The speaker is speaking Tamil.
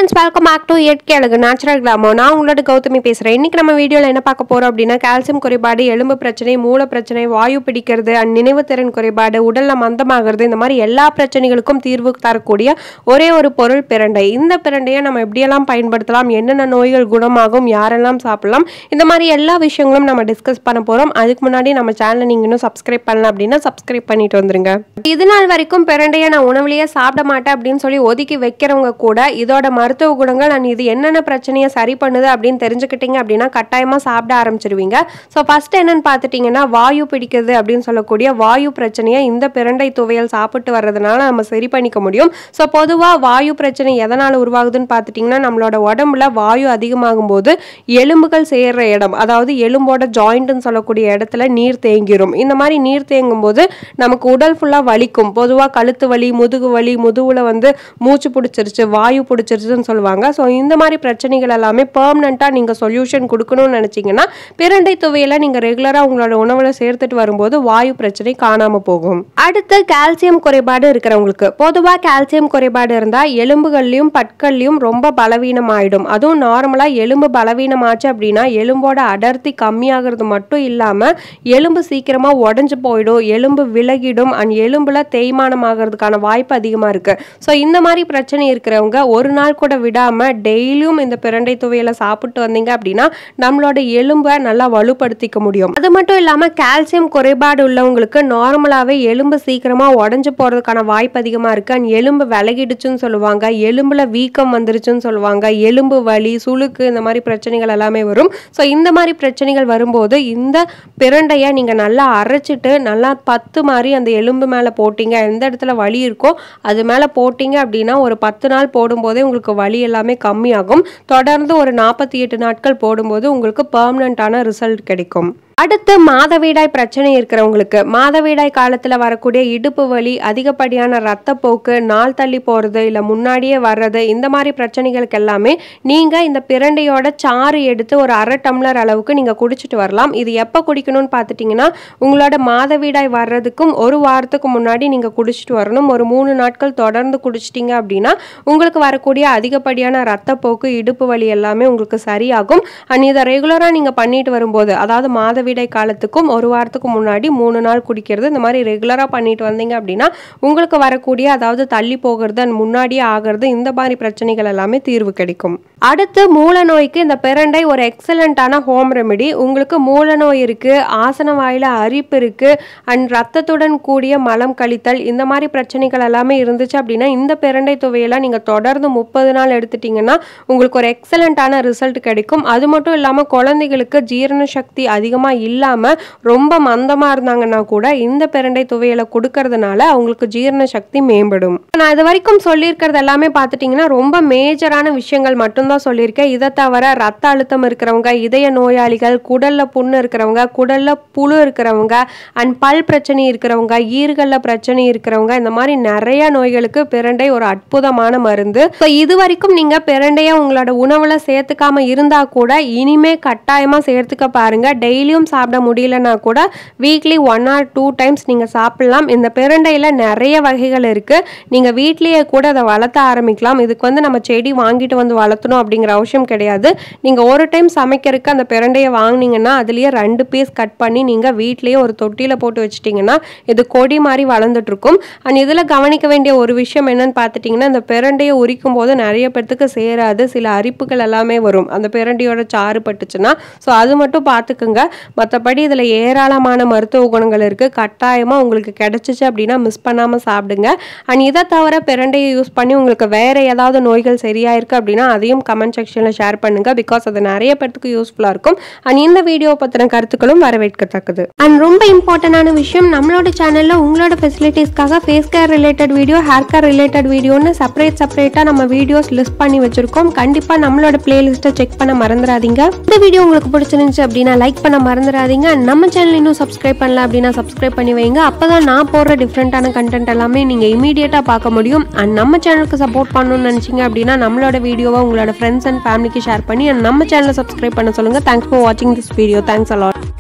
ஃப்ரெண்ட்ஸ் வெல்கம் பேக் டு இயற்கை அழகு நேச்சுரல் கிளாமோ நான் உங்களோட கௌதமி பேசுகிறேன் இன்னைக்கு நம்ம வீடியோவில் என்ன பார்க்க போகிறோம் அப்படின்னா கால்சியம் குறைபாடு எலும்பு பிரச்சனை மூல பிரச்சனை வாயு பிடிக்கிறது அண்ட் நினைவுத்திறன் குறைபாடு உடல்ல மந்தமாகிறது இந்த மாதிரி எல்லா பிரச்சனைகளுக்கும் தீர்வு தரக்கூடிய ஒரே ஒரு பொருள் பிரண்டை இந்த பிரண்டையை நம்ம எப்படியெல்லாம் பயன்படுத்தலாம் என்னென்ன நோய்கள் குணமாகும் யாரெல்லாம் சாப்பிடலாம் இந்த மாதிரி எல்லா விஷயங்களும் நம்ம டிஸ்கஸ் பண்ண போகிறோம் அதுக்கு முன்னாடி நம்ம சேனலை நீங்கள் இன்னும் சப்ஸ்கிரைப் பண்ணல அப்படின்னா சப்ஸ்கிரைப் பண்ணிட்டு வந்துருங்க இது நாள் வரைக்கும் பிரண்டையை நான் உணவுலயே சாப்பிட மாட்டேன் அப்படின்னு சொல்லி ஒதுக்கி வைக்கிறவங்க கூட இதோட மருத்துவ குணங்கள் அண்ட் இது என்னென்ன பிரச்சனையை சரி பண்ணுது அப்படின்னு தெரிஞ்சுக்கிட்டீங்க அப்படின்னா கட்டாயமாக சாப்பிட ஆரம்பிச்சிருவீங்க ஸோ ஃபர்ஸ்ட் என்னன்னு பார்த்துட்டிங்கன்னா வாயு பிடிக்குது அப்படின்னு சொல்லக்கூடிய வாயு பிரச்சனையை இந்த பிரண்டை துவையல் சாப்பிட்டு வர்றதுனால நம்ம சரி பண்ணிக்க முடியும் ஸோ பொதுவாக வாயு பிரச்சனை எதனால் உருவாகுதுன்னு பார்த்துட்டிங்கன்னா நம்மளோட உடம்புல வாயு அதிகமாகும் போது எலும்புகள் சேர்ற இடம் அதாவது எலும்போட ஜாயிண்ட்னு சொல்லக்கூடிய இடத்துல நீர் தேங்கிரும் இந்த மாதிரி நீர் தேங்கும் போது நமக்கு உடல் ஃபுல்லாக வலிக்கும் பொதுவாக கழுத்து வலி முதுகு வலி முதுகுல வந்து மூச்சு பிடிச்சிருச்சு வாயு பிடிச்சிருச்சுன்னு சொல்லுவாங்க ஸோ இந்த மாதிரி பிரச்சனைகள் எல்லாமே பெர்மனண்ட்டாக நீங்கள் சொல்யூஷன் கொடுக்கணும்னு நினச்சிங்கன்னா பிரண்டை துவையில நீங்கள் ரெகுலராக உங்களோட உணவில் சேர்த்துட்டு வரும்போது வாயு பிரச்சனை காணாமல் போகும் அடுத்து கால்சியம் குறைபாடு இருக்கிறவங்களுக்கு பொதுவாக கால்சியம் குறைபாடு இருந்தால் எலும்புகள்லையும் பற்கள்லையும் ரொம்ப பலவீனம் ஆயிடும் அதுவும் நார்மலாக எலும்பு பலவீனமாச்சு அப்படின்னா எலும்போட அடர்த்தி கம்மியாகிறது மட்டும் இல்லாமல் எலும்பு சீக்கிரமாக உடஞ்சு போயிடும் எலும்பு விலகிடும் அண்ட் எலும்புல தேய்மானம் ஆகிறதுக்கான வாய்ப்பு அதிகமாக இருக்கு ஸோ இந்த மாதிரி பிரச்சனை இருக்கிறவங்க ஒரு நாள் கூட விடாம டெய்லியும் இந்த பிரண்டை துவையலை சாப்பிட்டு வந்தீங்க அப்படின்னா நம்மளோட எலும்பை நல்லா வலுப்படுத்திக்க முடியும் அது மட்டும் இல்லாமல் கால்சியம் குறைபாடு உள்ளவங்களுக்கு நார்மலாகவே எலும்பு சீக்கிரமாக உடஞ்சு போகிறதுக்கான வாய்ப்பு அதிகமாக இருக்கு அண்ட் எலும்பு விலகிடுச்சுன்னு சொல்லுவாங்க எலும்புல வீக்கம் வந்துருச்சுன்னு சொல்லுவாங்க எலும்பு வலி சுளுக்கு இந்த மாதிரி பிரச்சனைகள் எல்லாமே வரும் ஸோ இந்த மாதிரி பிரச்சனைகள் வரும்போது இந்த பிரண்டையை நீங்கள் நல்லா அரைச்சிட்டு நல்லா பத்து மாதிரி அந்த எலும்பு மேலே போட்டீங்க எந்த இடத்துல வலி இருக்கோ அது மேலே போட்டீங்க அப்படின்னா ஒரு பத்து நாள் போடும்போதே உங்களுக்கு வலி எல்லாமே கம்மியாகும் தொடர்ந்து ஒரு நாற்பத்தி எட்டு நாட்கள் போடும்போது உங்களுக்கு பெர்மனண்ட்டான ரிசல்ட் கிடைக்கும் அடுத்து மாதவிடாய் பிரச்சனை இருக்கிறவங்களுக்கு மாதவிடாய் காலத்தில் வரக்கூடிய இடுப்பு வலி அதிகப்படியான ரத்தப்போக்கு நாள் தள்ளி போகிறது இல்லை முன்னாடியே வர்றது இந்த மாதிரி பிரச்சனைகளுக்கு எல்லாமே நீங்கள் இந்த பிரண்டையோட சாறு எடுத்து ஒரு அரை டம்ளர் அளவுக்கு நீங்கள் குடிச்சிட்டு வரலாம் இது எப்போ குடிக்கணும்னு பார்த்துட்டிங்கன்னா உங்களோட மாதவிடாய் வர்றதுக்கும் ஒரு வாரத்துக்கு முன்னாடி நீங்கள் குடிச்சிட்டு வரணும் ஒரு மூணு நாட்கள் தொடர்ந்து குடிச்சிட்டிங்க அப்படின்னா உங்களுக்கு வரக்கூடிய அதிகப்படியான ரத்தப்போக்கு இடுப்பு வலி எல்லாமே உங்களுக்கு சரியாகும் அண்ட் இதை ரெகுலராக நீங்கள் பண்ணிட்டு வரும்போது அதாவது மாதவிடாய் காலத்துக்கும் ஒரு வாரத்துக்கு முன்னாடி மூணு நாள் குடிக்கிறது இந்த மாதிரி ரெகுலராக பண்ணிட்டு வந்தீங்க அப்படின்னா உங்களுக்கு வரக்கூடிய அதாவது தள்ளி போகிறது அண்ட் முன்னாடியே ஆகிறது இந்த மாதிரி பிரச்சனைகள் எல்லாமே தீர்வு கிடைக்கும் அடுத்து மூல நோய்க்கு இந்த பிரண்டை ஒரு எக்ஸலண்ட்டான ஹோம் ரெமெடி உங்களுக்கு மூல நோய் இருக்கு ஆசன வாயில அரிப்பு இருக்கு அண்ட் ரத்தத்துடன் கூடிய மலம் கழித்தல் இந்த மாதிரி பிரச்சனைகள் எல்லாமே இருந்துச்சு அப்படின்னா இந்த பிரண்டை துவையெல்லாம் நீங்க தொடர்ந்து முப்பது நாள் எடுத்துட்டீங்கன்னா உங்களுக்கு ஒரு எக்ஸலண்ட்டான ரிசல்ட் கிடைக்கும் அது மட்டும் இல்லாமல் குழந்தைகளுக்கு ஜீரண சக்தி அதிகமாக இல்லாமல் ரொம்ப மந்தமாக இருந்தாங்கன்னா கூட இந்த பிரண்டை துவையலை கொடுக்கறதுனால அவங்களுக்கு ஜீரண சக்தி மேம்படும் நான் இது வரைக்கும் சொல்லியிருக்கிறது எல்லாமே பார்த்துட்டிங்கன்னா ரொம்ப மேஜரான விஷயங்கள் மட்டும்தான் சொல்லியிருக்கேன் இதை தவிர ரத்த அழுத்தம் இருக்கிறவங்க இதய நோயாளிகள் குடல்ல புண்ணு இருக்கிறவங்க குடல்ல புழு இருக்கிறவங்க அண்ட் பல் பிரச்சனை இருக்கிறவங்க ஈறுகளில் பிரச்சனை இருக்கிறவங்க இந்த மாதிரி நிறைய நோய்களுக்கு பிரண்டை ஒரு அற்புதமான மருந்து ஸோ இது வரைக்கும் நீங்கள் பிரண்டையை உங்களோட உணவில் சேர்த்துக்காம இருந்தால் கூட இனிமே கட்டாயமாக சேர்த்துக்க பாருங்க டெய்லியும் சாப்பிட முடியலன்னா கூட weekly one or two times நீங்கள் சாப்பிடலாம் இந்த பிரண்டையில் நிறைய வகைகள் இருக்குது நீங்கள் வீட்லேயே கூட அதை வளர்த்த ஆரம்பிக்கலாம் இதுக்கு வந்து நம்ம செடி வாங்கிட்டு வந்து வளர்த்தணும் அப்படிங்கிற அவசியம் கிடையாது நீங்கள் ஒரு டைம் சமைக்கிறதுக்கு அந்த பிரண்டையை வாங்கினீங்கன்னா அதுலேயே ரெண்டு பீஸ் கட் பண்ணி நீங்கள் வீட்லேயே ஒரு தொட்டியில் போட்டு வச்சிட்டிங்கன்னா இது கொடி மாதிரி வளர்ந்துட்டு இருக்கும் அண்ட் இதில் கவனிக்க வேண்டிய ஒரு விஷயம் என்னன்னு பார்த்துட்டிங்கன்னா இந்த பிரண்டையை உரிக்கும் போது நிறைய பேர்த்துக்கு சேராது சில அரிப்புகள் எல்லாமே வரும் அந்த பிரண்டையோட சாறு பட்டுச்சுன்னா ஸோ அது மட்டும் பார்த்துக்குங்க மற்றபடி இதில் ஏராளமான மருத்துவ குணங்கள் இருக்குது கட்டாயமாக உங்களுக்கு கிடைச்சிச்சு அப்படின்னா மிஸ் பண்ணாமல் சாப்பிடுங்க அண்ட் இதை தவிர பிரண்டையை யூஸ் பண்ணி உங்களுக்கு வேறு ஏதாவது நோய்கள் சரியாயிருக்கு அப்படின்னா அதையும் கமெண்ட் செக்ஷனில் ஷேர் பண்ணுங்க பிகாஸ் அது நிறைய பேர்த்துக்கு யூஸ்ஃபுல்லாக இருக்கும் அண்ட் இந்த வீடியோ பற்றின கருத்துக்களும் வரவேற்கத்தக்கது அண்ட் ரொம்ப இம்பார்ட்டண்டான விஷயம் நம்மளோட சேனலில் உங்களோட ஃபெசிலிட்டிஸ்க்காக face care related video hair care related வீடியோன்னு செப்பரேட் செப்பரேட்டாக நம்ம வீடியோஸ் லிஸ்ட் பண்ணி வச்சிருக்கோம் கண்டிப்பாக நம்மளோட பிளேலிஸ்ட்டை செக் பண்ண மறந்துடாதீங்க இந்த வீடியோ உங்களுக்கு பிடிச்சிருந்துச்சு அப்படின்னா லைக் பண்ண மறந்துடாதீங்க And நம்ம சேனல் இன்னும் சப்ஸ்கிரைப் பண்ணல அப்படின்னா சப்ஸ்கிரைப் பண்ணி வைங்க அப்போ தான் நான் போடுற டிஃப்ரெண்ட்டான கண்டென்ட் எல்லாமே நீங்கள் இமீடியட்டாக பார்க்க முடியும் அண்ட் நம்ம சேனலுக்கு சப்போர்ட் பண்ணணும்னு நினச்சிங்க அப்படின்னா நம்மளோட வீடியோவை உங்களோட ஃப்ரெண்ட்ஸ் அண்ட் ஃபேமிலிக்கு ஷேர் பண்ணி and நம்ம சேனலை சப்ஸ்கிரைப் பண்ண சொல்லுங்கள் தேங்க்ஸ் ஃபார் வாட்சிங் திஸ் வீடியோ தேங்க்ஸ் அலாட்